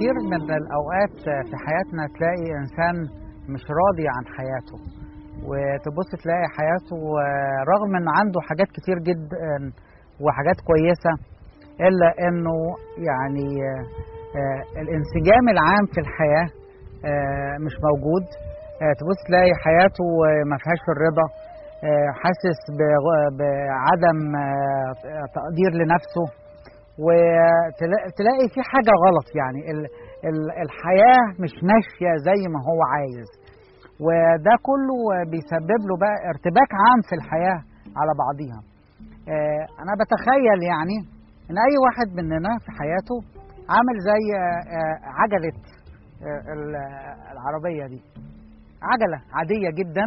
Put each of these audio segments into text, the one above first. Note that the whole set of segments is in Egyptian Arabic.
كتير من الأوقات في حياتنا تلاقي إنسان مش راضي عن حياته وتبص تلاقي حياته رغم إن عنده حاجات كتير جدا وحاجات كويسة إلا إنه يعني الانسجام العام في الحياة مش موجود تبص تلاقي حياته ما فيهاش الرضا حاسس بعدم تقدير لنفسه وتلاقي في حاجة غلط يعني الحياة مش ماشية زي ما هو عايز وده كله بيسبب له بقى ارتباك عام في الحياة على بعضيها أنا بتخيل يعني إن أي واحد مننا في حياته عامل زي عجلة العربية دي عجلة عادية جدا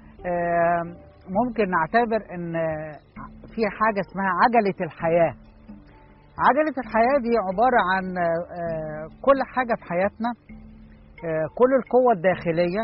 ممكن نعتبر ان في حاجة اسمها عجلة الحياة عجلة الحياة دي عبارة عن كل حاجة في حياتنا كل القوة الداخلية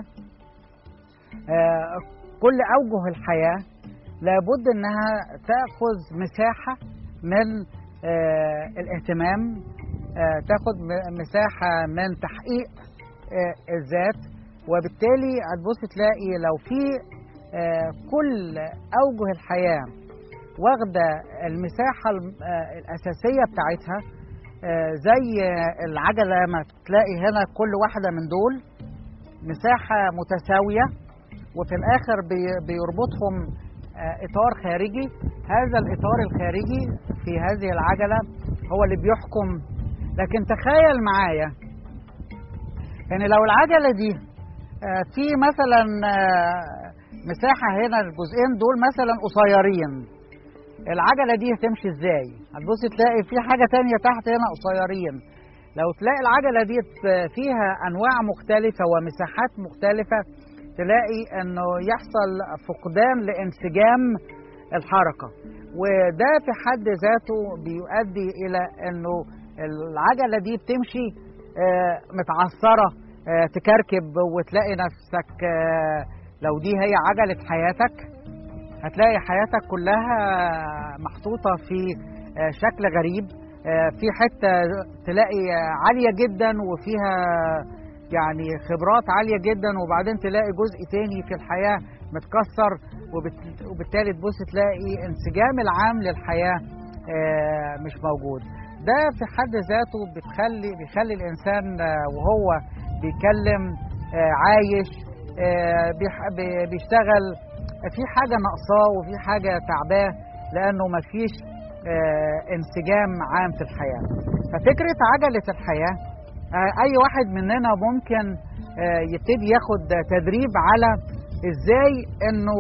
كل أوجه الحياة لابد انها تاخذ مساحة من الاهتمام تاخذ مساحة من تحقيق الذات وبالتالي هتبص تلاقي لو في كل أوجه الحياة واخدة المساحة الأساسية بتاعتها زي العجلة ما تلاقي هنا كل واحدة من دول مساحة متساوية وفي الآخر بيربطهم إطار خارجي هذا الإطار الخارجي في هذه العجلة هو اللي بيحكم لكن تخيل معايا يعني لو العجلة دي في مثلا مساحة هنا الجزئين دول مثلا قصيرين العجلة دي هتمشي ازاي هتبص تلاقي في حاجة تانية تحت هنا قصيرين لو تلاقي العجلة دي فيها أنواع مختلفة ومساحات مختلفة تلاقي انه يحصل فقدان لانسجام الحركة وده في حد ذاته بيؤدي الى انه العجلة دي بتمشي متعثرة تكركب وتلاقي نفسك لو دي هي عجلة حياتك هتلاقي حياتك كلها محطوطة في شكل غريب في حتة تلاقي عالية جدا وفيها يعني خبرات عالية جدا وبعدين تلاقي جزء تاني في الحياة متكسر وبالتالي تبص تلاقي انسجام العام للحياة مش موجود ده في حد ذاته بتخلي بيخلي الإنسان وهو بيتكلم عايش بيشتغل في حاجة ناقصاه وفي حاجة تعباه لأنه مفيش انسجام عام في الحياة ففكرة عجلة الحياة اي واحد مننا ممكن يبتدي ياخد تدريب على ازاي انه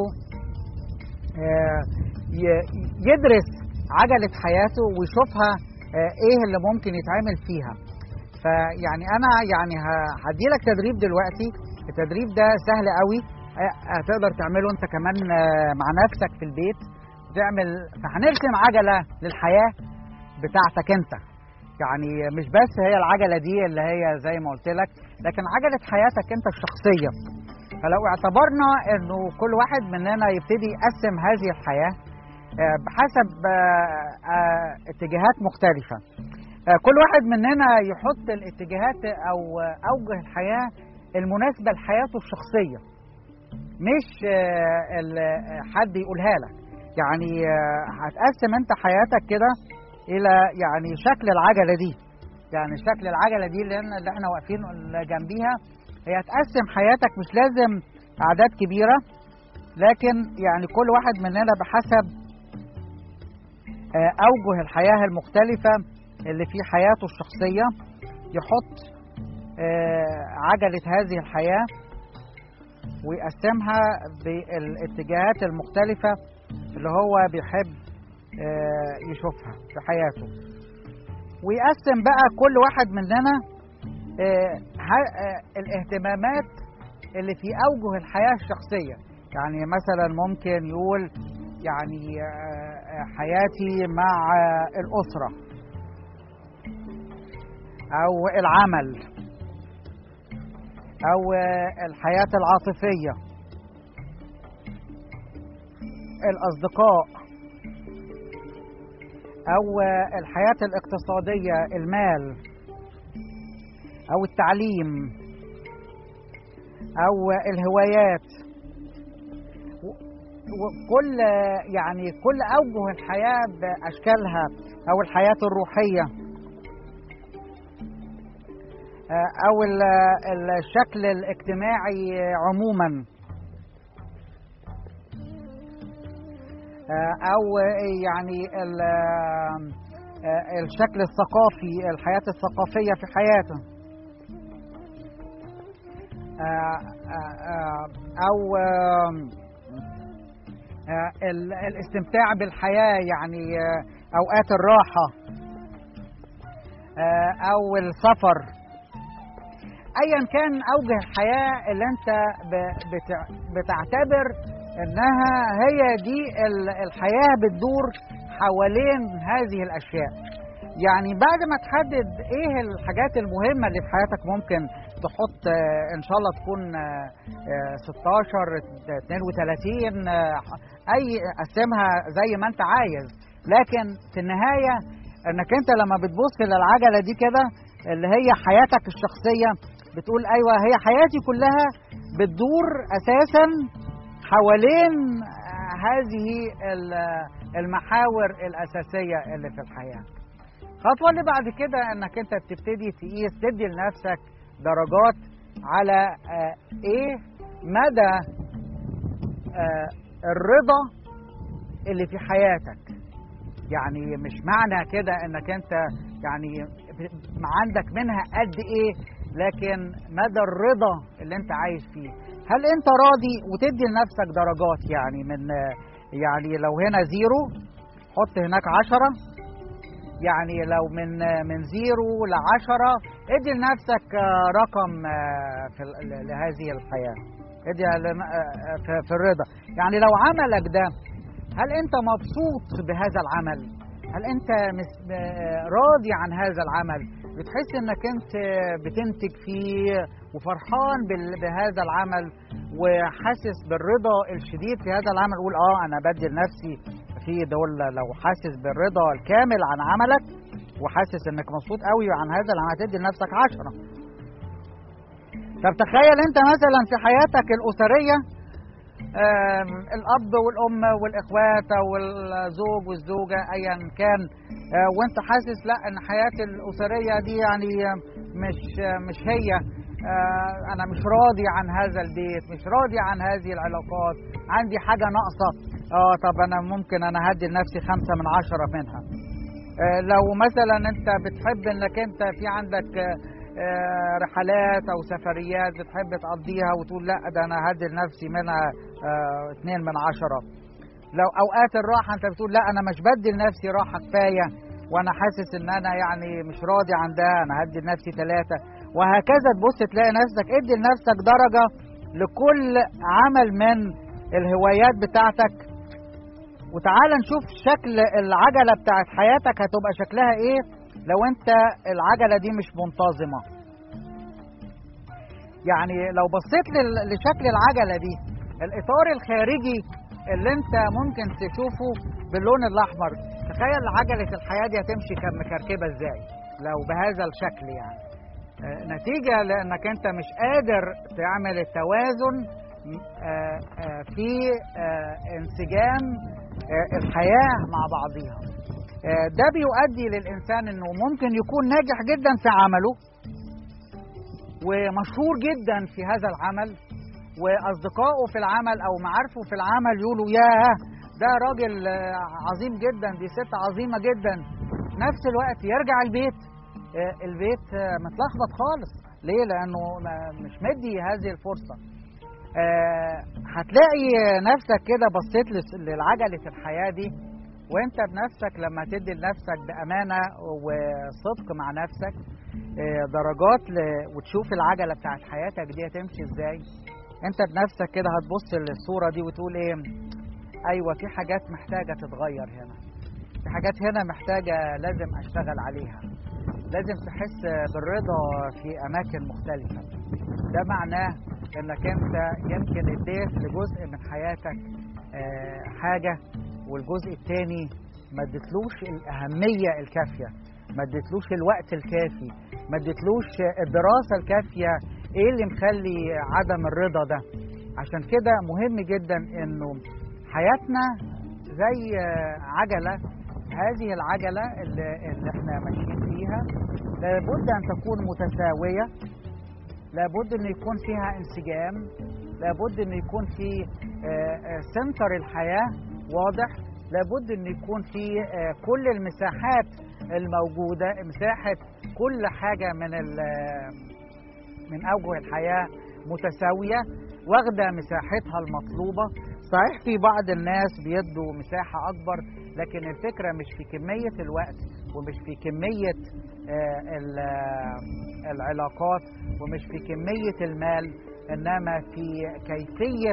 يدرس عجلة حياته ويشوفها ايه اللي ممكن يتعمل فيها فيعني انا يعني هدي لك تدريب دلوقتي التدريب ده سهل قوي هتقدر تعمله انت كمان مع نفسك في البيت تعمل فهنرسم عجلة للحياة بتاعتك انت يعني مش بس هي العجلة دي اللي هي زي ما قلت لك لكن عجلة حياتك انت الشخصية فلو اعتبرنا انه كل واحد مننا يبتدي يقسم هذه الحياة بحسب اتجاهات مختلفة كل واحد مننا يحط الاتجاهات او اوجه الحياة المناسبة لحياته الشخصية مش حد يقولها لك يعني هتقسم انت حياتك كده الى يعني شكل العجله دي يعني شكل العجله دي اللي, اللي احنا واقفين جنبيها هي هتقسم حياتك مش لازم اعداد كبيره لكن يعني كل واحد مننا بحسب اوجه الحياه المختلفه اللي في حياته الشخصيه يحط عجله هذه الحياه ويقسمها بالاتجاهات المختلفه اللي هو بيحب يشوفها في حياته ويقسم بقى كل واحد مننا الاهتمامات اللي في اوجه الحياه الشخصيه يعني مثلا ممكن يقول يعني حياتي مع الاسره او العمل او الحياه العاطفيه الاصدقاء او الحياه الاقتصاديه المال او التعليم او الهوايات وكل يعني كل اوجه الحياه باشكالها او الحياه الروحيه او الشكل الاجتماعي عموما او يعني الشكل الثقافي الحياه الثقافيه في حياته او الاستمتاع بالحياه يعني اوقات الراحه او السفر ايا كان اوجه الحياه اللي انت بتعتبر انها هي دي الحياه بتدور حوالين هذه الاشياء يعني بعد ما تحدد ايه الحاجات المهمه اللي في حياتك ممكن تحط ان شاء الله تكون 16 32 اي قسمها زي ما انت عايز لكن في النهايه انك انت لما بتبص للعجله دي كده اللي هي حياتك الشخصيه بتقول ايوه هي حياتي كلها بتدور اساسا حوالين هذه المحاور الاساسيه اللي في الحياه الخطوه اللي بعد كده انك انت بتبتدي تقيس تدي لنفسك درجات على ايه مدى الرضا اللي في حياتك يعني مش معنى كده انك انت يعني عندك منها قد ايه لكن مدى الرضا اللي انت عايش فيه هل انت راضي وتدي لنفسك درجات يعني من يعني لو هنا زيرو حط هناك عشرة يعني لو من من زيرو لعشرة ادي لنفسك رقم في لهذه الحياة ادي في الرضا يعني لو عملك ده هل انت مبسوط بهذا العمل هل انت راضي عن هذا العمل بتحس انك انت بتنتج فيه وفرحان بهذا العمل وحاسس بالرضا الشديد في هذا العمل قول اه انا بدي لنفسي في دول لو حاسس بالرضا الكامل عن عملك وحاسس انك مبسوط قوي عن هذا العمل هتدي لنفسك عشرة طب تخيل انت مثلا في حياتك الاسريه الاب والام والاخوات او الزوج والزوجه ايا كان وانت حاسس لا ان حياتي الاسريه دي يعني مش مش هي انا مش راضي عن هذا البيت مش راضي عن هذه العلاقات عندي حاجه ناقصه اه طب انا ممكن انا هدي لنفسي خمسة من عشرة منها لو مثلا انت بتحب انك انت في عندك رحلات او سفريات بتحب تقضيها وتقول لا ده انا هدي لنفسي منها اه اتنين من عشرة لو اوقات الراحه انت بتقول لا انا مش بدي لنفسي راحه كفايه وانا حاسس ان انا يعني مش راضي عن ده انا هدي لنفسي ثلاثه وهكذا تبص تلاقي نفسك ادي لنفسك درجه لكل عمل من الهوايات بتاعتك وتعال نشوف شكل العجله بتاعت حياتك هتبقى شكلها ايه لو انت العجلة دي مش منتظمة يعني لو بصيت لشكل العجلة دي الإطار الخارجي اللي انت ممكن تشوفه باللون الأحمر تخيل عجلة الحياة دي هتمشي مكركبة ازاي لو بهذا الشكل يعني نتيجة لأنك أنت مش قادر تعمل التوازن في انسجام الحياة مع بعضها ده بيؤدي للإنسان أنه ممكن يكون ناجح جدا في عمله ومشهور جدا في هذا العمل وأصدقائه في العمل أو معارفه في العمل يقولوا ياه ده راجل عظيم جدا دي ست عظيمة جدا نفس الوقت يرجع البيت البيت متلخبط خالص ليه لأنه مش مدي هذه الفرصة هتلاقي نفسك كده بصيت لعجلة الحياة دي وانت بنفسك لما تدي لنفسك بامانه وصدق مع نفسك درجات ل... وتشوف العجله بتاعت حياتك دي هتمشي ازاي انت بنفسك كده هتبص للصوره دي وتقول ايه ايوه في حاجات محتاجه تتغير هنا في حاجات هنا محتاجه لازم اشتغل عليها لازم تحس بالرضا في اماكن مختلفه ده معناه انك انت يمكن اديت لجزء من حياتك حاجه والجزء الثاني ما اديتلوش الاهميه الكافيه ما اديتلوش الوقت الكافي ما اديتلوش الدراسه الكافيه ايه اللي مخلي عدم الرضا ده عشان كده مهم جدا انه حياتنا زي عجله هذه العجله اللي, اللي احنا ماشيين فيها لابد ان تكون متساويه لابد ان يكون فيها انسجام لابد ان يكون في سنتر الحياه واضح لابد ان يكون في كل المساحات الموجوده مساحه كل حاجه من من اوجه الحياه متساويه واخده مساحتها المطلوبه صحيح في بعض الناس بيدوا مساحه اكبر لكن الفكره مش في كميه الوقت ومش في كميه العلاقات ومش في كميه المال انما في كيفيه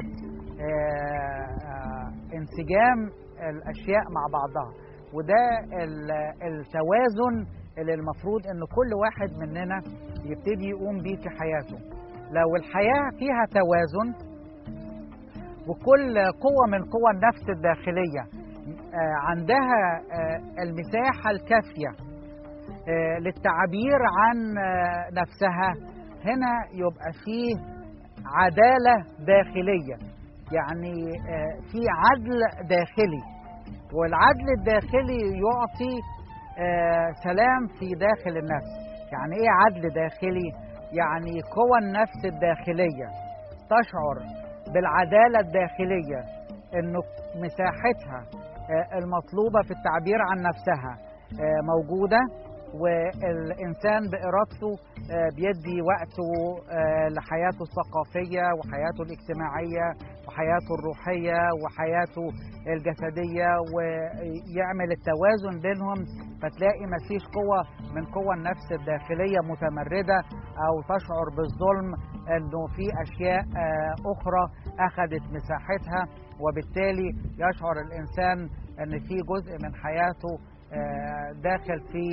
انسجام الاشياء مع بعضها وده التوازن اللي المفروض ان كل واحد مننا يبتدي يقوم بيه في حياته لو الحياه فيها توازن وكل قوه من قوى النفس الداخليه عندها المساحه الكافيه للتعبير عن نفسها هنا يبقى فيه عداله داخليه يعني في عدل داخلي والعدل الداخلي يعطي سلام في داخل النفس يعني ايه عدل داخلي يعني قوى النفس الداخليه تشعر بالعداله الداخليه انه مساحتها المطلوبه في التعبير عن نفسها موجوده والانسان بارادته بيدي وقته لحياته الثقافيه وحياته الاجتماعيه وحياته الروحيه وحياته الجسديه ويعمل التوازن بينهم فتلاقي مفيش قوه من قوى النفس الداخليه متمرده او تشعر بالظلم انه في اشياء اخرى اخذت مساحتها وبالتالي يشعر الانسان ان في جزء من حياته داخل في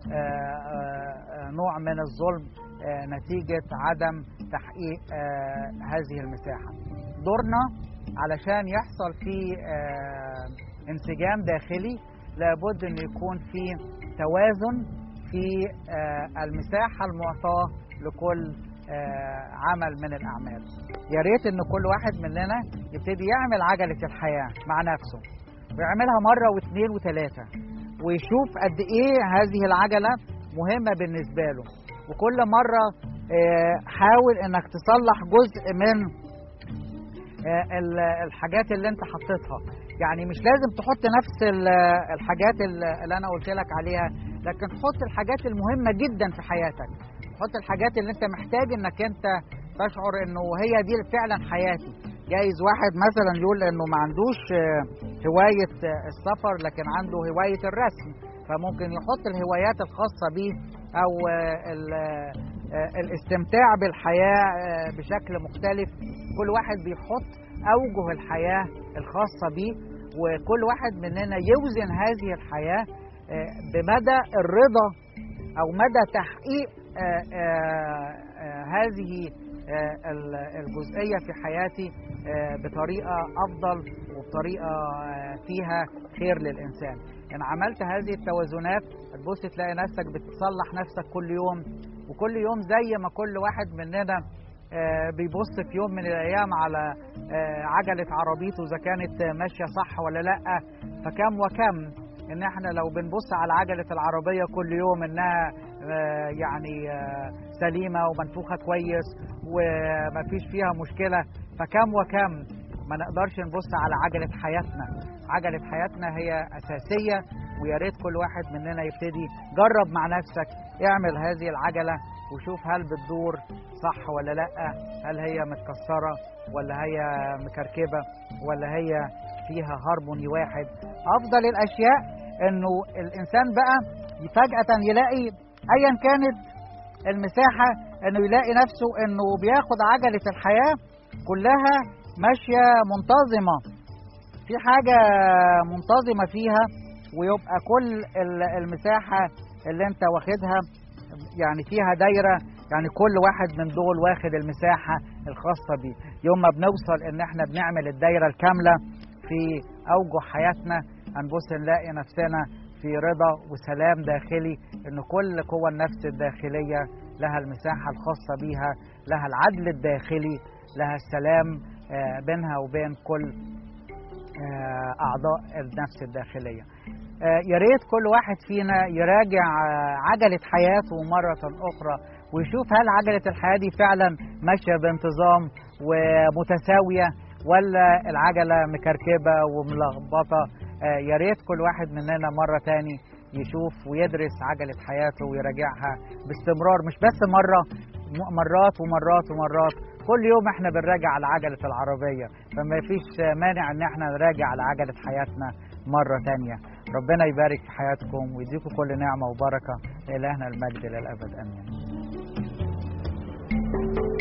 نوع من الظلم نتيجة عدم تحقيق هذه المساحة دورنا علشان يحصل في انسجام داخلي لابد أن يكون في توازن في المساحة المعطاة لكل عمل من الأعمال يا ريت أن كل واحد مننا يبتدي يعمل عجلة الحياة مع نفسه ويعملها مرة واثنين وثلاثة ويشوف قد ايه هذه العجله مهمه بالنسبه له وكل مره حاول انك تصلح جزء من الحاجات اللي انت حطيتها يعني مش لازم تحط نفس الحاجات اللي انا قلت لك عليها لكن حط الحاجات المهمه جدا في حياتك حط الحاجات اللي انت محتاج انك انت تشعر انه هي دي فعلا حياتي جايز واحد مثلا يقول انه ما عندوش هوايه السفر لكن عنده هوايه الرسم فممكن يحط الهوايات الخاصه به او الاستمتاع بالحياه بشكل مختلف كل واحد بيحط اوجه الحياه الخاصه به وكل واحد مننا يوزن هذه الحياه بمدى الرضا او مدى تحقيق هذه الجزئيه في حياتي بطريقه افضل وبطريقه فيها خير للانسان ان عملت هذه التوازنات هتبص تلاقي نفسك بتصلح نفسك كل يوم وكل يوم زي ما كل واحد مننا بيبص في يوم من الايام على عجله عربيته اذا كانت ماشيه صح ولا لا فكم وكم ان احنا لو بنبص على عجله العربيه كل يوم انها يعني سليمه ومنفوخه كويس ومفيش فيها مشكله فكم وكم ما نقدرش نبص على عجله حياتنا عجله حياتنا هي اساسيه ويا ريت كل واحد مننا يبتدي جرب مع نفسك اعمل هذه العجله وشوف هل بتدور صح ولا لا هل هي متكسره ولا هي مكركبه ولا هي فيها هارموني واحد افضل الاشياء انه الانسان بقى فجاه يلاقي ايا كانت المساحه انه يلاقي نفسه انه بياخد عجله الحياه كلها ماشيه منتظمه في حاجه منتظمه فيها ويبقى كل المساحه اللي انت واخدها يعني فيها دايره يعني كل واحد من دول واخد المساحه الخاصه بيه يوم ما بنوصل ان احنا بنعمل الدايره الكامله في اوجه حياتنا هنبص نلاقي نفسنا في رضا وسلام داخلي ان كل قوى النفس الداخليه لها المساحه الخاصه بيها لها العدل الداخلي لها السلام آه، بينها وبين كل آه، اعضاء النفس الداخليه آه، يا ريت كل واحد فينا يراجع آه، عجله حياته مره اخرى ويشوف هل عجله الحياه دي فعلا ماشيه بانتظام ومتساويه ولا العجله مكركبه وملخبطه آه، يا ريت كل واحد مننا مره تاني يشوف ويدرس عجله حياته ويراجعها باستمرار مش بس مره م- مرات ومرات ومرات كل يوم احنا بنراجع على عجله العربيه فما فيش مانع ان احنا نراجع على عجله حياتنا مره تانيه ربنا يبارك في حياتكم ويديكم كل نعمه وبركه لالهنا المجد للابد امين